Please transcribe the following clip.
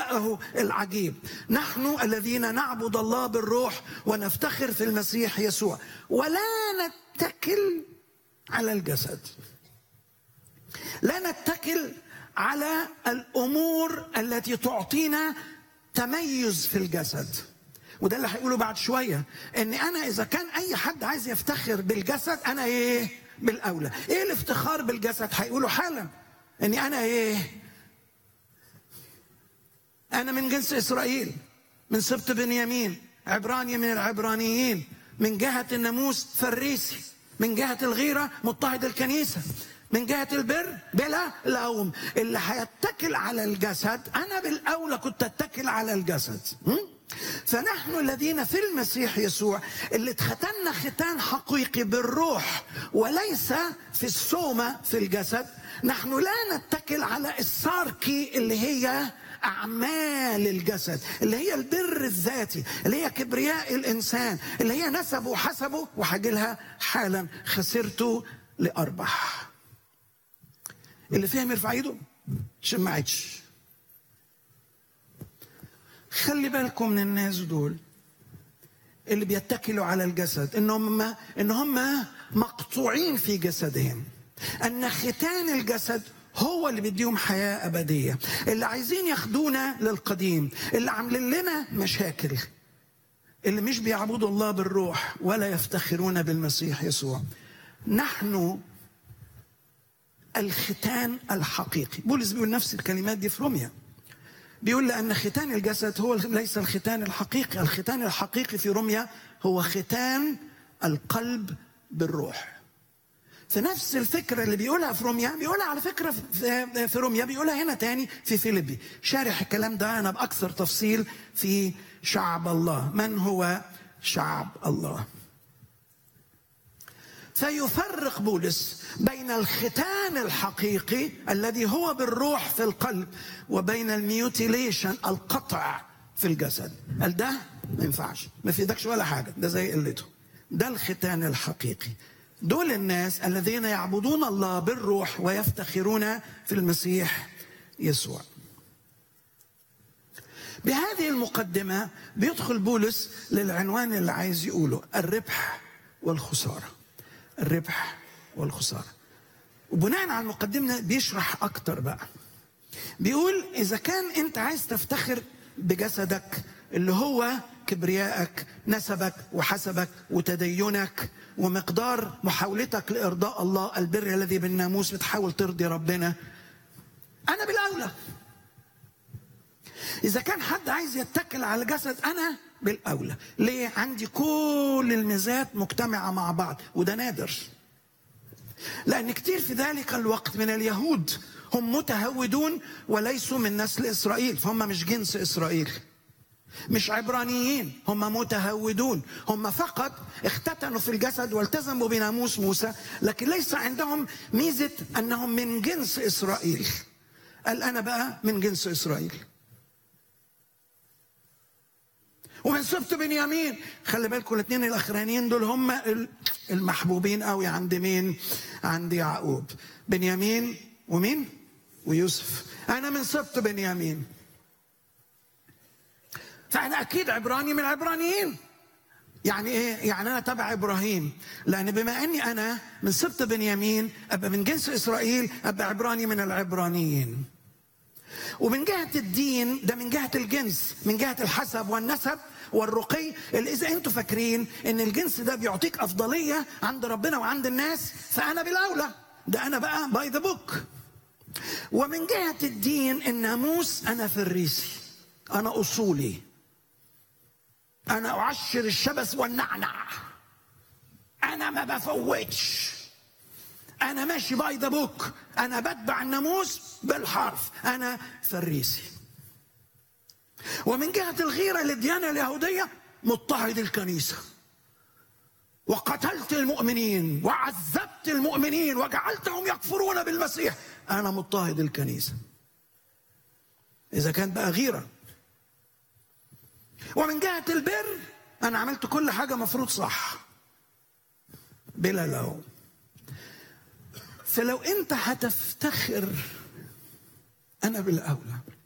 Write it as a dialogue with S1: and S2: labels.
S1: دعاءه العجيب نحن الذين نعبد الله بالروح ونفتخر في المسيح يسوع ولا نتكل على الجسد لا نتكل على الامور التي تعطينا تميز في الجسد وده اللي هيقوله بعد شويه ان انا اذا كان اي حد عايز يفتخر بالجسد انا ايه بالاولى ايه الافتخار بالجسد هيقولوا حالا اني انا ايه انا من جنس اسرائيل من سبط بنيامين عبراني من العبرانيين من جهه الناموس فريسي من جهه الغيره مضطهد الكنيسه من جهة البر بلا لوم اللي هيتكل على الجسد أنا بالأولى كنت أتكل على الجسد م? فنحن الذين في المسيح يسوع اللي اتختنا ختان حقيقي بالروح وليس في الصومة في الجسد نحن لا نتكل على الساركي اللي هي أعمال الجسد اللي هي البر الذاتي اللي هي كبرياء الإنسان اللي هي نسبه وحسبه وهاجي لها حالا خسرته لأربح اللي فهم يرفع ايده عشان ما عادش خلي بالكم من الناس دول اللي بيتكلوا على الجسد ان هم ان هم مقطوعين في جسدهم ان ختان الجسد هو اللي بيديهم حياه ابديه اللي عايزين ياخدونا للقديم اللي عاملين لنا مشاكل اللي مش بيعبدوا الله بالروح ولا يفتخرون بالمسيح يسوع نحن الختان الحقيقي بولس بيقول نفس الكلمات دي في روميا بيقول لأن ختان الجسد هو ليس الختان الحقيقي الختان الحقيقي في روميا هو ختان القلب بالروح في نفس الفكرة اللي بيقولها في روميا بيقولها على فكرة في روميا بيقولها هنا تاني في فيليبي شارح الكلام ده أنا بأكثر تفصيل في شعب الله من هو شعب الله فيفرق بولس بين الختان الحقيقي الذي هو بالروح في القلب وبين الميوتيليشن القطع في الجسد قال ده ما ينفعش ما في ايدكش ولا حاجه ده زي قلته ده الختان الحقيقي دول الناس الذين يعبدون الله بالروح ويفتخرون في المسيح يسوع بهذه المقدمه بيدخل بولس للعنوان اللي عايز يقوله الربح والخساره الربح والخسارة وبناء على المقدمة بيشرح أكتر بقى بيقول إذا كان أنت عايز تفتخر بجسدك اللي هو كبريائك نسبك وحسبك وتدينك ومقدار محاولتك لإرضاء الله البر الذي بالناموس بتحاول ترضي ربنا أنا بالأولى إذا كان حد عايز يتكل على الجسد أنا بالأولى ليه عندي كل الميزات مجتمعة مع بعض وده نادر لأن كتير في ذلك الوقت من اليهود هم متهودون وليسوا من نسل إسرائيل فهم مش جنس إسرائيل مش عبرانيين هم متهودون هم فقط اختتنوا في الجسد والتزموا بناموس موسى لكن ليس عندهم ميزة أنهم من جنس إسرائيل قال أنا بقى من جنس إسرائيل ومن سبط بنيامين خلي بالكم الاثنين الاخرانيين دول هم المحبوبين قوي عند مين عند يعقوب بنيامين ومين ويوسف انا من سبط بنيامين فانا اكيد عبراني من العبرانيين يعني ايه يعني انا تبع ابراهيم لان بما اني انا من سبط بنيامين ابقى من جنس اسرائيل ابقى عبراني من العبرانيين ومن جهة الدين ده من جهة الجنس من جهة الحسب والنسب والرقي اللي إذا أنتوا فاكرين إن الجنس ده بيعطيك أفضلية عند ربنا وعند الناس فأنا بالأولى ده أنا بقى باي ذا بوك ومن جهة الدين الناموس أنا فريسي أنا أصولي أنا أعشر الشبس والنعنع أنا ما بفوتش انا ماشي باي ذا بوك انا بتبع الناموس بالحرف انا فريسي ومن جهه الغيره للديانه اليهوديه مضطهد الكنيسه وقتلت المؤمنين وعذبت المؤمنين وجعلتهم يكفرون بالمسيح انا مضطهد الكنيسه اذا كان بقى غيره ومن جهه البر انا عملت كل حاجه مفروض صح بلا لوم فلو انت هتفتخر انا بالاولى